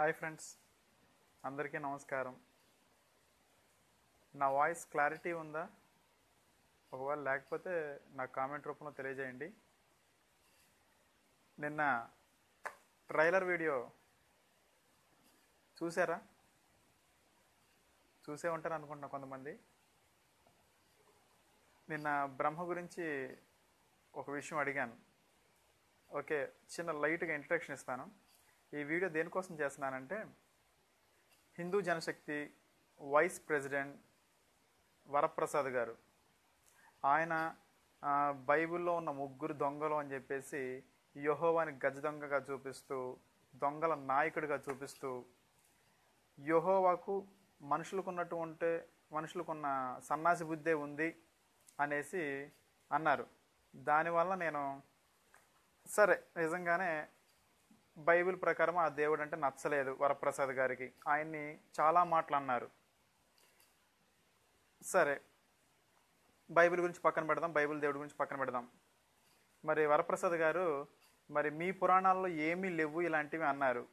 Hi friends అందరికీ నమస్కారం నా వాయిస్ క్లారిటీ ఉందా ఒకవేళ లేకపోతే నా కామెంట్ రూపంలో తెలియజేయండి నిన్న ట్రైలర్ వీడియో చూసారా చూసే ఉంటారు అనుకుంటున్నా కొంతమంది నిన్న బ్రహ్మ గురించి ఒక విషయం అడిగాను ఓకే చిన్న లైట్గా ఇంట్రడక్షన్ ఇస్తాను ఈ వీడియో దేనికోసం చేస్తున్నానంటే హిందూ జనశక్తి వైస్ ప్రెసిడెంట్ వరప్రసాద్ గారు ఆయన ఆ, బైబిల్లో ఉన్న ముగ్గురు దొంగలు అని చెప్పేసి యహోవాని గజ దొంగగా చూపిస్తూ దొంగల నాయకుడిగా చూపిస్తూ యహోవాకు మనుషులకు ఉన్నట్టు ఉంటే మనుషులకున్న సన్నాసి బుద్ధే ఉంది అనేసి అన్నారు దానివల్ల నేను సరే నిజంగానే బైబిల్ ప్రకారం ఆ దేవుడు అంటే నచ్చలేదు వరప్రసాద్ గారికి ఆయన్ని చాలా మాటలు అన్నారు సరే బైబిల్ గురించి పక్కన పెడదాం బైబిల్ దేవుడి గురించి పక్కన పెడదాం మరి వరప్రసాద్ గారు మరి మీ పురాణాల్లో ఏమీ లేవు ఇలాంటివి అన్నారు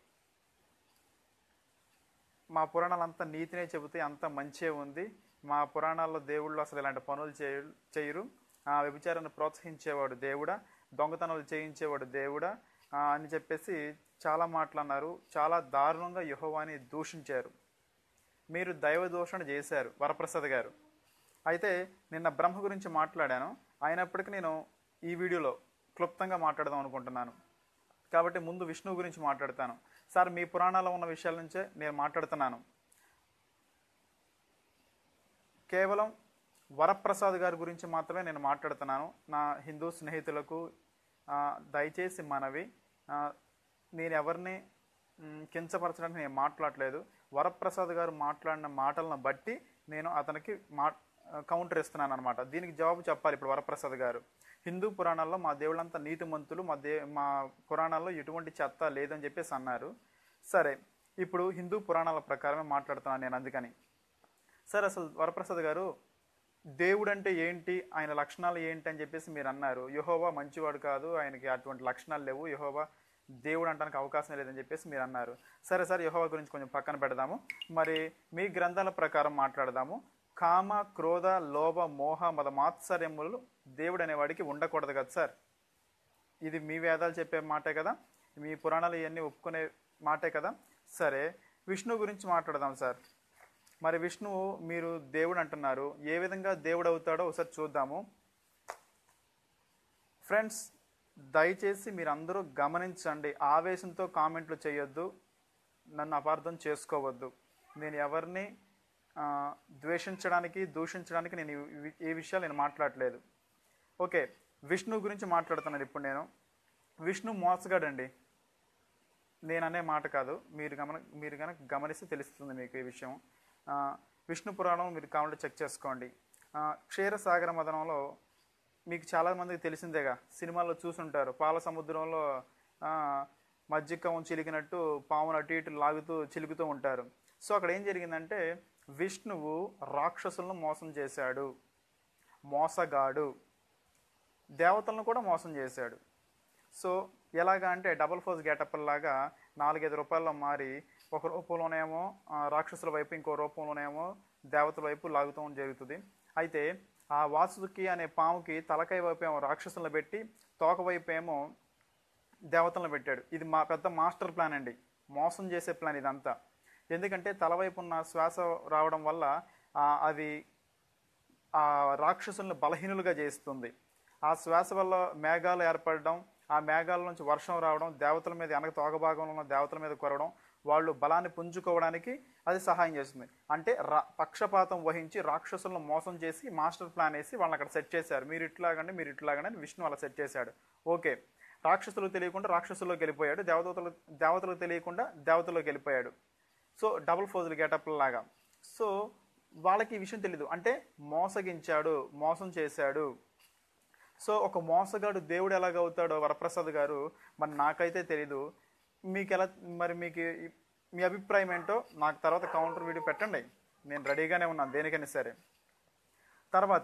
మా పురాణాలు అంతా నీతినే చెబితే అంత మంచే ఉంది మా పురాణాల్లో దేవుళ్ళు అసలు ఇలాంటి పనులు చేయు చేయరు ఆ వ్యభిచారాన్ని ప్రోత్సహించేవాడు దేవుడా దొంగతనాలు చేయించేవాడు దేవుడా ఆ, అని చెప్పేసి చాలా మాటలు అన్నారు చాలా దారుణంగా యహోవాని దూషించారు మీరు దైవ దూషణ చేశారు వరప్రసాద్ గారు అయితే నిన్న బ్రహ్మ గురించి మాట్లాడాను అయినప్పటికీ నేను ఈ వీడియోలో క్లుప్తంగా మాట్లాడదాం అనుకుంటున్నాను కాబట్టి ముందు విష్ణువు గురించి మాట్లాడతాను సార్ మీ పురాణాల్లో ఉన్న విషయాల నుంచే నేను మాట్లాడుతున్నాను కేవలం వరప్రసాద్ గారి గురించి మాత్రమే నేను మాట్లాడుతున్నాను నా హిందూ స్నేహితులకు ఆ, దయచేసి మనవి ఆ, నేను ఎవరిని మ్, కించపరచడానికి నేను మాట్లాడలేదు వరప్రసాద్ గారు మాట్లాడిన మాటలను బట్టి నేను అతనికి మా కౌంటర్ ఇస్తున్నాను అనమాట దీనికి జవాబు చెప్పాలి ఇప్పుడు వరప్రసాద్ గారు హిందూ పురాణాల్లో మా దేవుళ్ళంతా నీతిమంతులు మా దే మా పురాణాల్లో ఎటువంటి చెత్త లేదని చెప్పేసి అన్నారు సరే ఇప్పుడు హిందూ పురాణాల ప్రకారమే మాట్లాడుతున్నాను నేను అందుకని సార్ అసలు వరప్రసాద్ గారు దేవుడు అంటే ఏంటి ఆయన లక్షణాలు ఏంటి అని చెప్పేసి మీరు అన్నారు యహోవా మంచివాడు కాదు ఆయనకి అటువంటి లక్షణాలు లేవు యహోవా దేవుడు అంటానికి అవకాశం లేదని చెప్పేసి మీరు అన్నారు సరే సార్ యహోవా గురించి కొంచెం పక్కన పెడదాము మరి మీ గ్రంథాల ప్రకారం మాట్లాడదాము కామ క్రోధ లోభ మోహ మద మాత్సర్యములు దేవుడు అనేవాడికి ఉండకూడదు కదా సార్ ఇది మీ వేదాలు చెప్పే మాటే కదా మీ పురాణాలు ఇవన్నీ ఒప్పుకునే మాటే కదా సరే విష్ణు గురించి మాట్లాడదాం సార్ మరి విష్ణువు మీరు దేవుడు అంటున్నారు ఏ విధంగా దేవుడు అవుతాడో ఒకసారి చూద్దాము ఫ్రెండ్స్ దయచేసి మీరందరూ గమనించండి ఆవేశంతో కామెంట్లు చేయొద్దు నన్ను అపార్థం చేసుకోవద్దు నేను ఎవరిని ఆ, ద్వేషించడానికి దూషించడానికి నేను ఈ- ఈ విషయాలు నేను మాట్లాడలేదు ఓకే విష్ణు గురించి మాట్లాడుతున్నాను ఇప్పుడు నేను విష్ణు మోసగాడండి నేను అనే మాట కాదు మీరు గమన మీరు కనుక గమనిస్తే తెలుస్తుంది మీకు ఈ విషయం ఆ, విష్ణు పురాణం మీరు కావాలంటే చెక్ చేసుకోండి ఆ, క్షీరసాగర మదనంలో మీకు చాలా మందికి తెలిసిందేగా సినిమాల్లో చూసుంటారు పాల సముద్రంలో ఆ, మజ్జికం చిలికినట్టు పామును అటు ఇటు లాగుతూ చిలుకుతూ ఉంటారు సో అక్కడ ఏం జరిగిందంటే విష్ణువు రాక్షసులను మోసం చేశాడు మోసగాడు దేవతలను కూడా మోసం చేశాడు సో ఎలాగా అంటే డబుల్ ఫోజ్ గెటప్ లాగా నాలుగైదు రూపాయల్లో మారి ఒక రూపంలోనేమో ఆ, రాక్షసుల వైపు ఇంకో రూపంలోనేమో దేవతల వైపు లాగుతూ జరుగుతుంది అయితే ఆ వాసుకి అనే పాముకి తలకాయ వైపు ఏమో రాక్షసులను పెట్టి తోక వైపు ఏమో దేవతలను పెట్టాడు ఇది మా పెద్ద మాస్టర్ ప్లాన్ అండి మోసం చేసే ప్లాన్ ఇదంతా ఎందుకంటే తలవైపు ఉన్న శ్వాస రావడం వల్ల ఆ, అది ఆ రాక్షసుల్ని బలహీనులుగా చేస్తుంది ఆ శ్వాస వల్ల మేఘాలు ఏర్పడడం ఆ మేఘాల నుంచి వర్షం రావడం దేవతల మీద వెనక తోక భాగంలో ఉన్న దేవతల మీద కొరవడం వాళ్ళు బలాన్ని పుంజుకోవడానికి అది సహాయం చేస్తుంది అంటే రా పక్షపాతం వహించి రాక్షసులను మోసం చేసి మాస్టర్ ప్లాన్ వేసి వాళ్ళని అక్కడ సెట్ చేశారు మీరు ఇట్లాగండి మీరు ఇట్లాగండి అని విష్ణు అలా సెట్ చేశాడు ఓకే రాక్షసులకు తెలియకుండా రాక్షసుల్లోకి వెళ్ళిపోయాడు దేవతలు దేవతలకు తెలియకుండా దేవతల్లోకి వెళ్ళిపోయాడు సో డబుల్ ఫోజులు గెటప్ లాగా సో వాళ్ళకి ఈ విషయం తెలీదు అంటే మోసగించాడు మోసం చేశాడు సో ఒక మోసగాడు దేవుడు ఎలాగవుతాడో వరప్రసాద్ గారు మరి నాకైతే తెలీదు మీకు ఎలా మరి మీకు ఈ- మీ అభిప్రాయం ఏంటో నాకు తర్వాత కౌంటర్ వీడియో పెట్టండి నేను రెడీగానే ఉన్నాను దేనికైనా సరే తర్వాత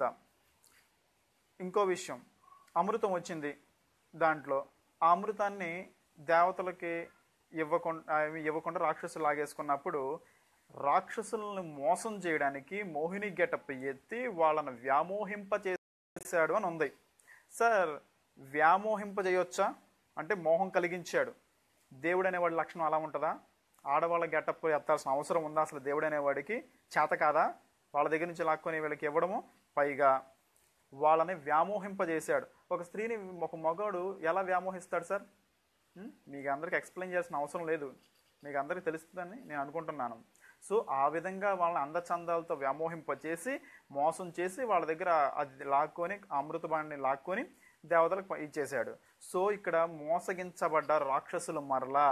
ఇంకో విషయం అమృతం వచ్చింది దాంట్లో ఆ అమృతాన్ని దేవతలకి ఇవ్వకుండా ఇవ్వకుండా రాక్షసులు లాగేసుకున్నప్పుడు రాక్షసులను మోసం చేయడానికి మోహిని గెటప్ ఎత్తి వాళ్ళని వ్యామోహింప చేశాడు అని ఉంది సార్ వ్యామోహింప చేయొచ్చా అంటే మోహం కలిగించాడు దేవుడు అనేవాడి లక్షణం అలా ఉంటుందా ఆడవాళ్ళ గెటప్ ఎత్తాల్సిన అవసరం ఉందా అసలు దేవుడు అనేవాడికి చేత కాదా వాళ్ళ దగ్గర నుంచి లాక్కొని వీళ్ళకి ఇవ్వడము పైగా వాళ్ళని వ్యామోహింపజేశాడు ఒక స్త్రీని ఒక మగవాడు ఎలా వ్యామోహిస్తాడు సార్ ఉం? మీకు అందరికి ఎక్స్ప్లెయిన్ చేయాల్సిన అవసరం లేదు మీకు అందరికీ తెలుస్తుందని నేను అనుకుంటున్నాను సో ఆ విధంగా వాళ్ళని అందచందాలతో వ్యామోహింపచేసి మోసం చేసి వాళ్ళ దగ్గర అది లాక్కొని ఆ అమృతబాణిని లాక్కొని దేవతలకు ప- ఇచ్చేశాడు సో ఇక్కడ మోసగించబడ్డ రాక్షసులు మరలా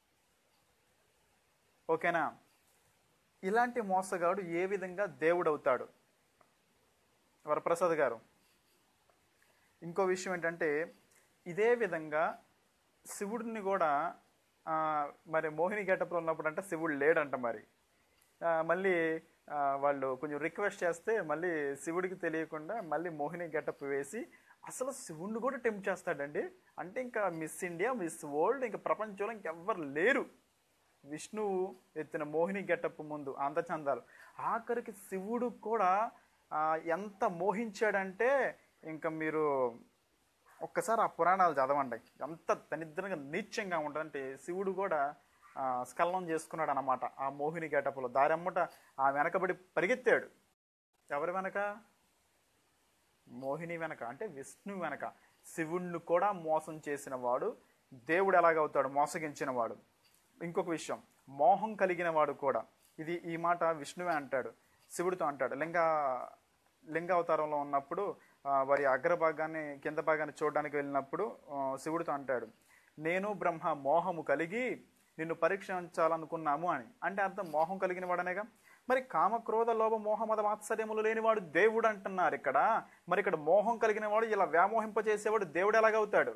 ఓకేనా ఇలాంటి మోసగాడు ఏ విధంగా దేవుడవుతాడు వరప్రసాద్ గారు ఇంకో విషయం ఏంటంటే ఇదే విధంగా శివుడిని కూడా ఆ, మరి మోహిని గెటప్లో ఉన్నప్పుడు అంటే శివుడు లేడంట మరి ఆ, మళ్ళీ ఆ, వాళ్ళు కొంచెం రిక్వెస్ట్ చేస్తే మళ్ళీ శివుడికి తెలియకుండా మళ్ళీ మోహిని గెటప్ వేసి అసలు శివుడిని కూడా టెంప్ట్ చేస్తాడండి అంటే ఇంకా మిస్ ఇండియా మిస్ వరల్డ్ ఇంకా ప్రపంచంలో ఇంకెవ్వరు లేరు విష్ణువు ఎత్తిన మోహిని గెటప్ ముందు అందచందాలు ఆఖరికి శివుడు కూడా ఆ, ఎంత మోహించాడంటే ఇంకా మీరు ఒక్కసారి ఆ పురాణాలు చదవండి ఎంత దరిద్రంగా నీచంగా ఉంటుందంటే శివుడు కూడా ఆ, స్ఖలనం చేసుకున్నాడు అనమాట ఆ మోహిని గెటప్లో దారమ్మట ఆ వెనకబడి పరిగెత్తాడు ఎవరి వెనక మోహిని వెనక అంటే విష్ణు వెనక శివుణ్ణి కూడా మోసం చేసిన వాడు దేవుడు ఎలాగవుతాడు మోసగించిన వాడు ఇంకొక విషయం మోహం కలిగిన వాడు కూడా ఇది ఈ మాట విష్ణువే అంటాడు శివుడితో అంటాడు లింగ లింగ అవతారంలో ఉన్నప్పుడు ఆ, వారి అగ్రభాగాన్ని కింద భాగాన్ని చూడడానికి వెళ్ళినప్పుడు ఆ, శివుడితో అంటాడు నేను బ్రహ్మ మోహము కలిగి నిన్ను పరీక్షించాలనుకున్నాము అని అంటే అర్థం మోహం కలిగిన వాడనేగా మరి కామ క్రోధ లోభ మోహమద మాత్సర్యములు లేనివాడు దేవుడు అంటున్నారు ఇక్కడ మరి ఇక్కడ మోహం కలిగిన వాడు ఇలా వ్యామోహింపజేసేవాడు దేవుడు ఎలాగవుతాడు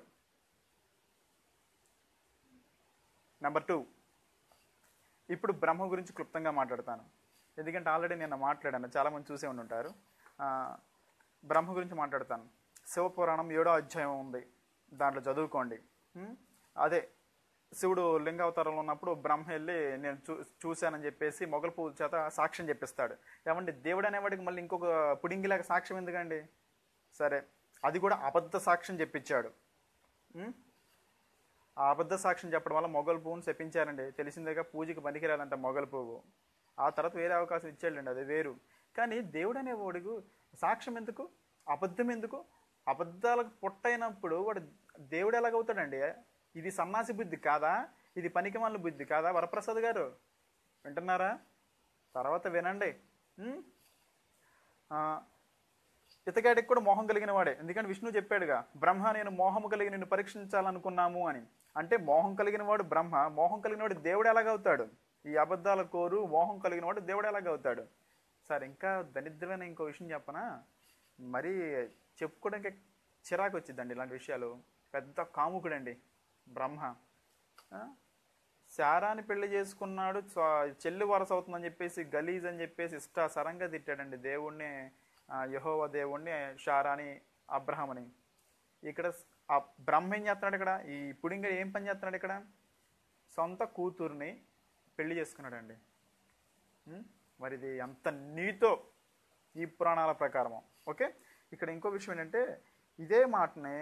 నెంబర్ టూ ఇప్పుడు బ్రహ్మ గురించి క్లుప్తంగా మాట్లాడతాను ఎందుకంటే ఆల్రెడీ నేను మాట్లాడాను చాలామంది చూసే ఉండి ఉంటారు ఆ, బ్రహ్మ గురించి మాట్లాడతాను శివపురాణం ఏడో అధ్యాయం ఉంది దాంట్లో చదువుకోండి ఉం? అదే శివుడు లింగావతారంలో ఉన్నప్పుడు బ్రహ్మ వెళ్ళి నేను చూ చూశానని చెప్పేసి మొగల పువ్వు చేత సాక్ష్యం చెప్పిస్తాడు ఏమండి దేవుడు అనేవాడికి మళ్ళీ ఇంకొక పుడింగిలాగా సాక్ష్యం ఎందుకండి సరే అది కూడా అబద్ధ సాక్ష్యం చెప్పించాడు ఉం? ఆ అబద్ధ సాక్ష్యం చెప్పడం వల్ల మొగల్ పువ్వును చెప్పించారండి తెలిసిందేగా పూజకి పనికిరాలంట మొగల్ పువ్వు ఆ తర్వాత వేరే అవకాశం ఇచ్చాడండి అది వేరు కానీ దేవుడు అనేవాడు సాక్ష్యం ఎందుకు అబద్ధం ఎందుకు అబద్ధాలకు పుట్టైనప్పుడు వాడు దేవుడు ఎలాగవుతాడండి ఇది సన్నాసి బుద్ధి కాదా ఇది పనికిమాల బుద్ధి కాదా వరప్రసాద్ గారు వింటున్నారా తర్వాత వినండి ఉం? ఆ, ఇతగాడికి కూడా మోహం కలిగిన వాడే ఎందుకంటే విష్ణువు చెప్పాడుగా బ్రహ్మ నేను మోహము కలిగి నిన్ను పరీక్షించాలనుకున్నాము అని అంటే మోహం కలిగిన వాడు బ్రహ్మ మోహం కలిగిన వాడు దేవుడు ఎలాగవుతాడు ఈ అబద్ధాల కోరు మోహం కలిగిన వాడు దేవుడు ఎలాగవుతాడు సార్ ఇంకా దరిద్రమైన ఇంకో విషయం చెప్పనా మరీ చెప్పుకోవడానికి చిరాకు వచ్చిందండి ఇలాంటి విషయాలు పెద్ద కాముకుడండి బ్రహ్మ ఆ? శారాని పెళ్లి చేసుకున్నాడు చ- చెల్లి వరస అవుతుందని చెప్పేసి గలీజ్ అని చెప్పేసి ఇష్ట సరంగా తిట్టాడండి దేవుణ్ణి ఆ, యెహోవా దేవుణ్ణి షారాని అబ్రహమని ఇక్కడ స్- ఆ బ్రహ్మ ఏం చేస్తున్నాడు ఇక్కడ ఈ పుడింగ ఏం పని చేస్తున్నాడు ఇక్కడ సొంత కూతుర్ని పెళ్లి చేసుకున్నాడండి ఉం? మరి ఇది ఎంత నీతో ఈ పురాణాల ప్రకారం ఓకే ఇక్కడ ఇంకో విషయం ఏంటంటే ఇదే మాటనే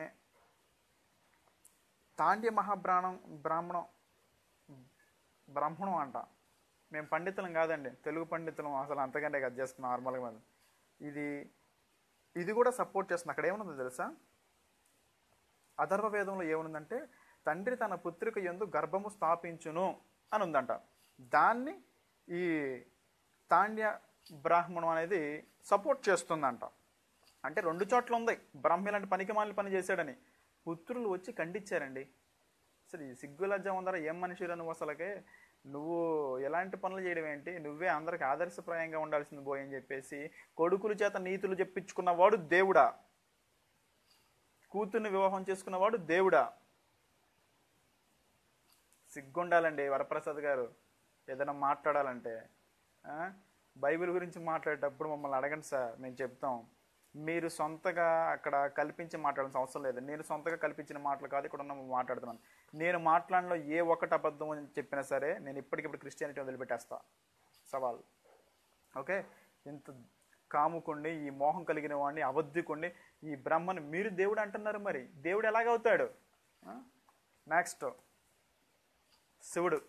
తాండ్య మహాబ్రాహ్మణం బ్రాహ్మణం బ్రాహ్మణం అంట మేము పండితులం కాదండి తెలుగు పండితులం అసలు అంతకంటే కదా జస్ట్ నార్మల్గా మేము ఇది ఇది కూడా సపోర్ట్ చేస్తుంది అక్కడ ఏముందో తెలుసా అధర్వ వేదంలో ఏముందంటే తండ్రి తన పుత్రిక ఎందు గర్భము స్థాపించును అని ఉందంట దాన్ని ఈ తాండ్య బ్రాహ్మణం అనేది సపోర్ట్ చేస్తుందంట అంటే రెండు చోట్ల ఉంది బ్రహ్మ ఇలాంటి పనికి మాలిన పని చేశాడని పుత్రులు వచ్చి ఖండించారండి అసలు ఈ సిగ్గు లజ్జ ఉందరా ఏం మనిషిరా నువ్వు అసలకే నువ్వు ఎలాంటి పనులు చేయడం ఏంటి నువ్వే అందరికి ఆదర్శప్రాయంగా ఉండాల్సింది పోయి అని చెప్పేసి కొడుకుల చేత నీతులు చెప్పించుకున్నవాడు దేవుడా కూతుర్ని వివాహం చేసుకున్నవాడు దేవుడా సిగ్గుండాలండి వరప్రసాద్ గారు ఏదైనా మాట్లాడాలంటే ఆ? బైబిల్ గురించి మాట్లాడేటప్పుడు మమ్మల్ని అడగండి సార్ మేము చెప్తాం మీరు సొంతగా అక్కడ కల్పించి మాట్లాడాల్సిన అవసరం లేదు నేను సొంతగా కల్పించిన మాటలు కాదు ఇక్కడ ఉన్న మాట్లాడుతున్నాను నేను మాట్లాడలో ఏ ఒక్కటి అబద్ధం అని చెప్పినా సరే నేను ఇప్పటికిప్పుడు క్రిస్టియానిటీ వదిలిపెట్టేస్తా సవాల్ ఓకే ఇంత కాముకుండి ఈ మోహం కలిగిన వాడిని అబద్ధికుండి ఈ బ్రహ్మను మీరు దేవుడు అంటున్నారు మరి దేవుడు ఎలాగవుతాడు నెక్స్ట్ శివుడు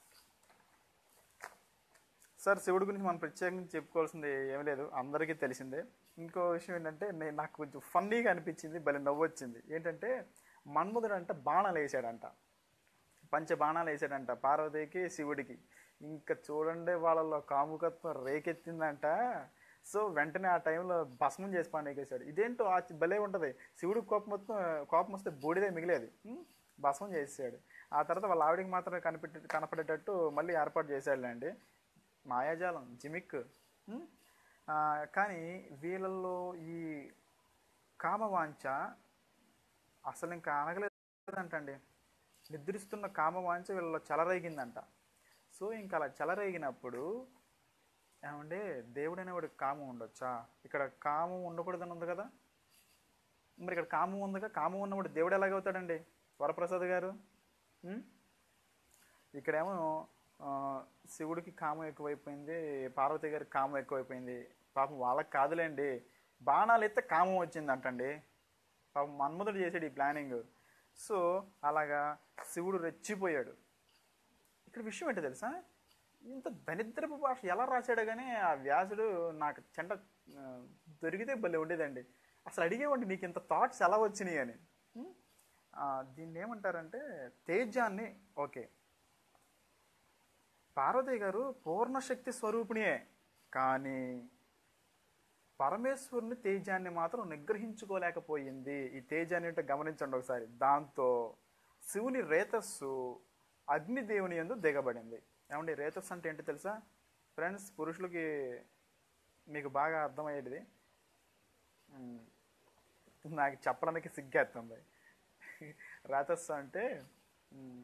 సార్ శివుడి గురించి మనం ప్రత్యేకంగా చెప్పుకోవాల్సింది ఏమీ లేదు అందరికీ తెలిసిందే ఇంకో విషయం ఏంటంటే నేను నాకు కొంచెం ఫన్నీగా అనిపించింది భలే నవ్వు వచ్చింది ఏంటంటే మన్మధుడు అంటే బాణాలు వేసాడంట పంచ బాణాలు వేసాడంట పార్వతికి శివుడికి ఇంకా చూడండి వాళ్ళలో కాముకత్వం రేకెత్తిందంట సో వెంటనే ఆ టైంలో భస్మం చేసి పండేకేశాడు ఇదేంటో ఆ భలే ఉంటుంది శివుడికి కోపం మొత్తం కోపం వస్తే బూడిదే మిగిలేదు ఉం? భస్మం చేసాడు ఆ తర్వాత వాళ్ళ ఆవిడికి మాత్రమే కనిపెట్టి కనపడేటట్టు మళ్ళీ ఏర్పాటు చేశాడులేండి మాయాజాలం జిమిక్ ఉం? ఆ, కానీ వీళ్ళల్లో ఈ కామవాంఛ అసలు ఇంకా అనగలేదంటండి నిద్రిస్తున్న కామవాంఛ వీళ్ళలో చెలరేగిందంట సో ఇంకా అలా చెలరేగినప్పుడు ఏమంటే దేవుడు అనేవాడికి కామం ఉండొచ్చా ఇక్కడ కామం ఉండకూడదని ఉంది కదా మరి ఇక్కడ కామం ఉందిగా కామం ఉన్నవాడు దేవుడు ఎలాగవుతాడండి వరప్రసాద్ గారు ఉం? ఇక్కడేమో ఆ, శివుడికి కామం ఎక్కువైపోయింది పార్వతి గారికి కామం ఎక్కువైపోయింది పాపం వాళ్ళకి కాదులేండి బాణాలు ఎత్తే కామం వచ్చిందంటండి పాపం మన్మధుడు చేసాడు ఈ ప్లానింగ్ సో అలాగా శివుడు రెచ్చిపోయాడు ఇక్కడ విషయం ఏంటో తెలుసా ఇంత దరిద్రపు భాష ఎలా రాశాడో కానీ ఆ వ్యాసుడు నాకు చెంట ఆ, దొరికితే భలే ఉండేదండి అసలు అడిగేవాడి నీకు ఇంత థాట్స్ ఎలా వచ్చినాయి అని ఉం? ఆ, దీన్ని ఏమంటారంటే తేజాన్ని ఓకే పార్వతి గారు పూర్ణశక్తి స్వరూపిణియే కానీ పరమేశ్వరుని తేజాన్ని మాత్రం నిగ్రహించుకోలేకపోయింది ఈ తేజాన్ని అంటే గమనించండి ఒకసారి దాంతో శివుని రేతస్సు అగ్నిదేవుని యందు దిగబడింది ఏమండి రేతస్సు అంటే ఏంటి తెలుసా ఫ్రెండ్స్ పురుషులకి మీకు బాగా అర్థమయ్యేది ఉమ్, నాకు చెప్పడానికి సిగ్గేస్తుంది రేతస్సు అంటే ఉమ్,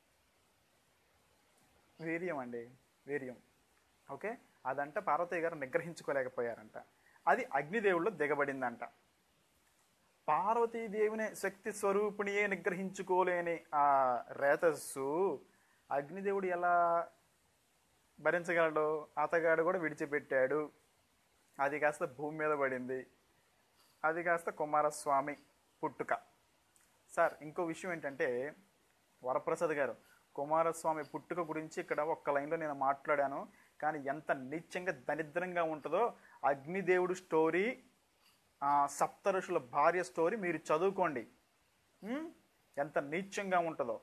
వీర్యం అండి వీర్యం ఓకే అదంట పార్వతయ్య గారు నిగ్రహించుకోలేకపోయారంట అది అగ్నిదేవుల్లో దిగబడిందంట పార్వతీదేవిని శక్తి స్వరూపిణియే నిగ్రహించుకోలేని ఆ రేతస్సు అగ్నిదేవుడు ఎలా భరించగలడు అతగాడు కూడా విడిచిపెట్టాడు అది కాస్త భూమి మీద పడింది అది కాస్త కుమారస్వామి పుట్టుక సార్ ఇంకో విషయం ఏంటంటే వరప్రసాద్ గారు కుమారస్వామి పుట్టుక గురించి ఇక్కడ ఒక్క లైన్లో నేను మాట్లాడాను కానీ ఎంత నీచంగా దరిద్రంగా ఉంటుందో అగ్నిదేవుడు స్టోరీ ఆ, సప్తఋషుల భార్య స్టోరీ మీరు చదువుకోండి ఉమ్? ఎంత నీచంగా ఉంటుందో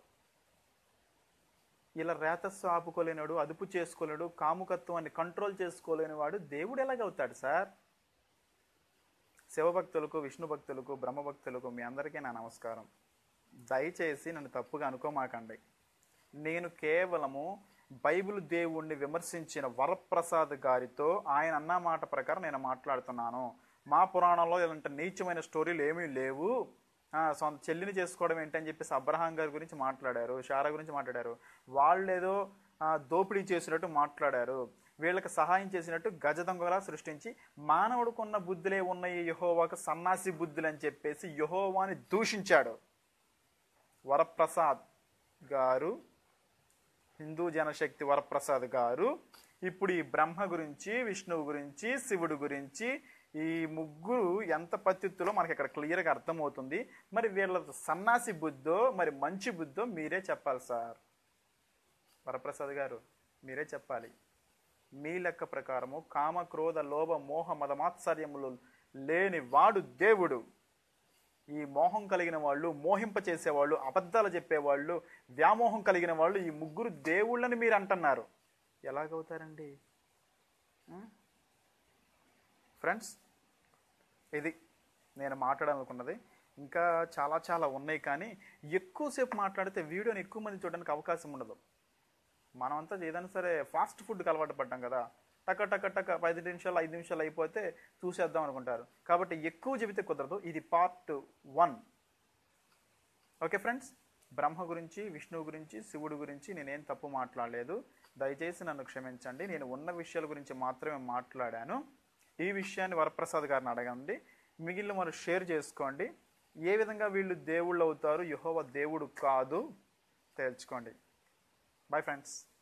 ఇలా రేతస్సు ఆపుకోలేనాడు అదుపు చేసుకోలేడు కాముకత్వాన్ని కంట్రోల్ చేసుకోలేని వాడు దేవుడు ఎలాగవుతాడు సార్ శివభక్తులకు విష్ణు భక్తులకు బ్రహ్మ భక్తులకు మీ అందరికీ నా నమస్కారం దయచేసి నన్ను తప్పుగా అనుకోమాకండి నేను కేవలము బైబిల్ దేవుణ్ణి విమర్శించిన వరప్రసాద్ గారితో ఆయన అన్న మాట ప్రకారం నేను మాట్లాడుతున్నాను మా పురాణంలో ఇలాంటి నీచమైన స్టోరీలు ఏమీ లేవు ఆ, సొంత చెల్లిని చేసుకోవడం ఏంటని చెప్పేసి అబ్రహాం గారి గురించి మాట్లాడారు షారా గురించి మాట్లాడారు వాళ్ళేదో ఆ, దోపిడీ చేసినట్టు మాట్లాడారు వీళ్ళకి సహాయం చేసినట్టు గజ దొంగలా సృష్టించి మానవుడికున్న బుద్ధులే ఉన్న ఈ యహోవాకు సన్నాసి బుద్ధులు అని చెప్పేసి యహోవాని దూషించాడు వరప్రసాద్ గారు హిందూ జనశక్తి వరప్రసాద్ గారు ఇప్పుడు ఈ బ్రహ్మ గురించి విష్ణువు గురించి శివుడు గురించి ఈ ముగ్గురు ఎంత పత్తిత్తులో మనకి ఇక్కడ క్లియర్గా అర్థమవుతుంది మరి వీళ్ళ సన్నాసి బుద్ధో మరి మంచి బుద్ధో మీరే చెప్పాలి సార్ వరప్రసాద్ గారు మీరే చెప్పాలి మీ లెక్క ప్రకారము కామ క్రోధ లోభ మోహ మదమాత్సర్యములు లేని వాడు దేవుడు ఈ మోహం కలిగిన వాళ్ళు మోహింప చేసేవాళ్ళు అబద్ధాలు చెప్పేవాళ్ళు వ్యామోహం కలిగిన వాళ్ళు ఈ ముగ్గురు దేవుళ్ళని మీరు అంటున్నారు ఎలాగవుతారండి ఫ్రెండ్స్ ఇది నేను మాట్లాడాలనుకున్నది ఇంకా చాలా చాలా ఉన్నాయి కానీ ఎక్కువసేపు మాట్లాడితే వీడియోని ఎక్కువ మంది చూడడానికి అవకాశం ఉండదు మనమంతా ఏదైనా సరే ఫాస్ట్ ఫుడ్కి అలవాటు పడ్డాం కదా టక టక టక పది నిమిషాలు ఐదు నిమిషాలు అయిపోతే చూసేద్దాం అనుకుంటారు కాబట్టి ఎక్కువ చెబితే కుదరదు ఇది part one okay friends Brahma గురించి విష్ణువు గురించి శివుడు గురించి నేనేం తప్పు మాట్లాడలేదు దయచేసి నన్ను క్షమించండి నేను ఉన్న విషయాల గురించి మాత్రమే మాట్లాడాను ఈ విషయాన్ని వరప్రసాద్ గారిని అడగండి మిగిలిన వారు షేర్ చేసుకోండి ఏ విధంగా వీళ్ళు దేవుళ్ళు అవుతారు యహోవ దేవుడు కాదు తేల్చుకోండి బాయ్ ఫ్రెండ్స్